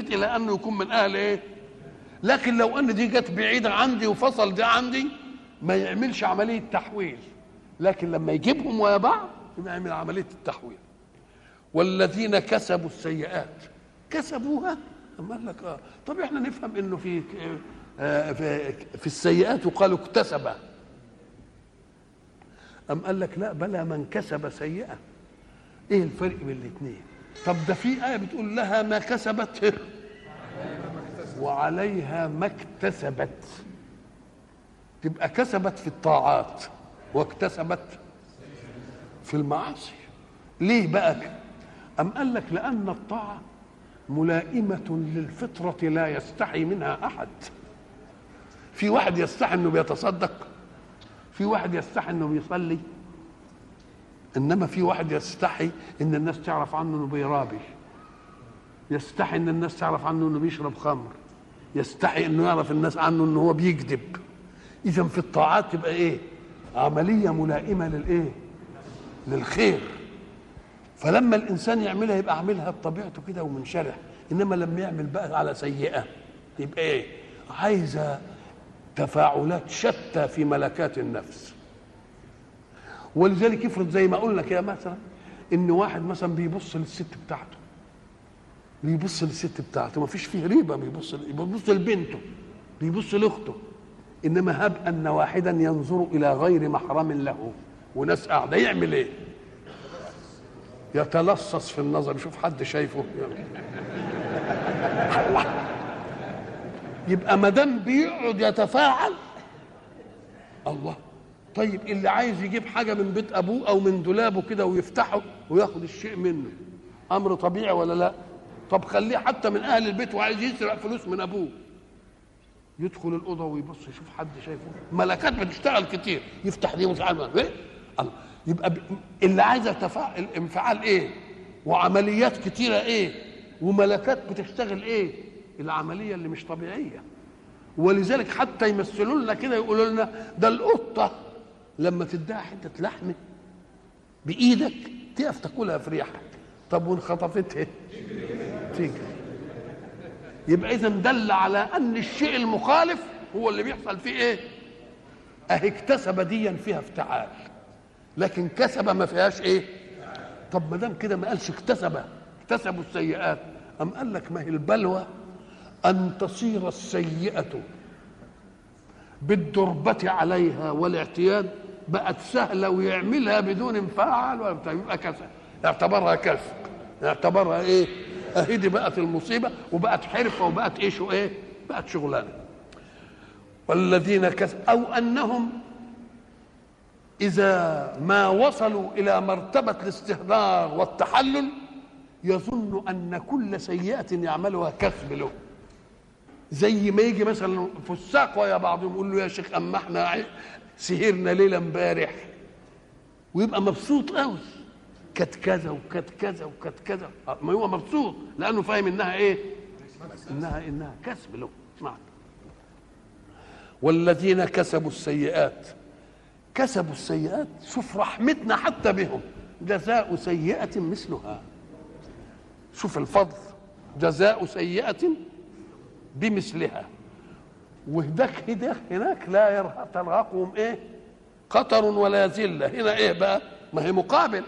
يلتفت الى انه يكون من اهل ايه لكن لو ان دي جت بعيده عندي وفصل دي عندي ما يعملش عمليه تحويل لكن لما يجيبهم ويا بعض يبقى يعمل عمليه التحويل والذين كسبوا السيئات كسبوها أما قال لك اه طب احنا نفهم انه في آه في, في السيئات يقال اكتسب أم قال لك لا بلى من كسب سيئة ايه الفرق بين الاثنين طب ده في آية بتقول لها ما كسبت وعليها ما اكتسبت تبقى كسبت في الطاعات واكتسبت في المعاصي ليه بقى أم قال لك لأن الطاعة ملائمة للفطرة لا يستحي منها أحد في واحد يستحي انه بيتصدق في واحد يستحي انه بيصلي انما في واحد يستحي ان الناس تعرف عنه انه بيرابي يستحي ان الناس تعرف عنه انه بيشرب خمر يستحي انه يعرف الناس عنه انه هو بيكذب اذا في الطاعات تبقى ايه عمليه ملائمه للايه للخير فلما الانسان يعملها يبقى عاملها بطبيعته كده ومنشرح انما لما يعمل بقى على سيئه يبقى ايه عايزه تفاعلات شتى في ملكات النفس ولذلك يفرض زي ما قلنا كده مثلا ان واحد مثلا بيبص للست بتاعته بيبص للست بتاعته ما فيش فيه ريبه بيبص بيبص لبنته بيبص لاخته انما هب ان واحدا ينظر الى غير محرم له وناس قاعده يعمل ايه؟ يتلصص في النظر يشوف حد شايفه يبقى ما دام بيقعد يتفاعل الله طيب اللي عايز يجيب حاجه من بيت ابوه او من دولابه كده ويفتحه وياخد الشيء منه امر طبيعي ولا لا طب خليه حتى من اهل البيت وعايز يسرق فلوس من ابوه يدخل الاوضه ويبص يشوف حد شايفه ملكات بتشتغل كتير يفتح دي ويتعامل ايه الله يبقى اللي عايز تفاعل انفعال ايه وعمليات كتيره ايه وملكات بتشتغل ايه العمليه اللي مش طبيعيه ولذلك حتى يمثلوا لنا كده يقولوا لنا ده القطه لما تديها حته لحمه بايدك تقف تاكلها في ريحك طب وان خطفتها تيجي يبقى اذا دل على ان الشيء المخالف هو اللي بيحصل فيه ايه اهي اكتسب ديا فيها افتعال لكن كسب ما فيهاش ايه طب ما دام كده ما قالش اكتسب اكتسبوا السيئات ام قال لك ما هي البلوى ان تصير السيئه بالدربة عليها والاعتياد بقت سهلة ويعملها بدون انفعال ولا بتاع يبقى كسب اعتبرها كسب اعتبرها ايه اهي دي بقت المصيبة وبقت حرفة وبقت ايه شو ايه بقت شغلانة والذين كسب او انهم اذا ما وصلوا الى مرتبة الاستهدار والتحلل يظن ان كل سيئة يعملها كسب له زي ما يجي مثلا فساق ويا بعضهم يقول له يا شيخ اما احنا سهرنا ليله امبارح ويبقى مبسوط قوي كانت كذا وكانت كذا وكانت كذا ما هو مبسوط لانه فاهم انها ايه؟ انها انها كسب له اسمع والذين كسبوا السيئات كسبوا السيئات شوف رحمتنا حتى بهم جزاء سيئة مثلها شوف الفضل جزاء سيئة بمثلها وهداك هداك هناك لا يرهق ترهقهم ايه قطر ولا ذله هنا ايه بقى ما هي مقابل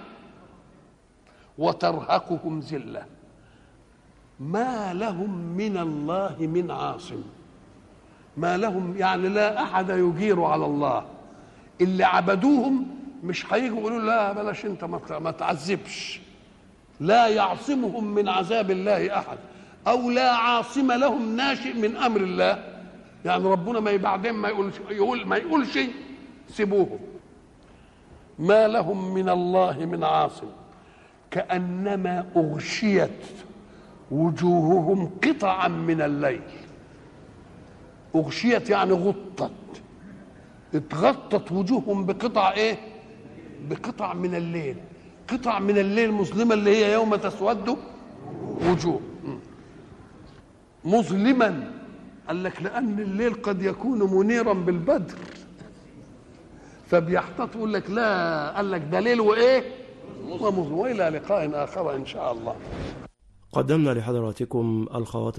وترهقهم ذله ما لهم من الله من عاصم ما لهم يعني لا احد يجير على الله اللي عبدوهم مش هيجوا يقولوا لا بلاش انت ما تعذبش لا يعصمهم من عذاب الله احد او لا عاصم لهم ناشئ من امر الله يعني ربنا ما بعدين ما يقولش يقول ما يقولش سيبوهم ما لهم من الله من عاصم كانما اغشيت وجوههم قطعا من الليل اغشيت يعني غطت اتغطت وجوههم بقطع ايه بقطع من الليل قطع من الليل مظلمه اللي هي يوم تسود وجوه مظلما قال لك لان الليل قد يكون منيرا بالبدر فبيحتاط يقول لك لا قال لك ده ليل وايه ومظلم والى لقاء اخر ان شاء الله قدمنا لحضراتكم الخواطر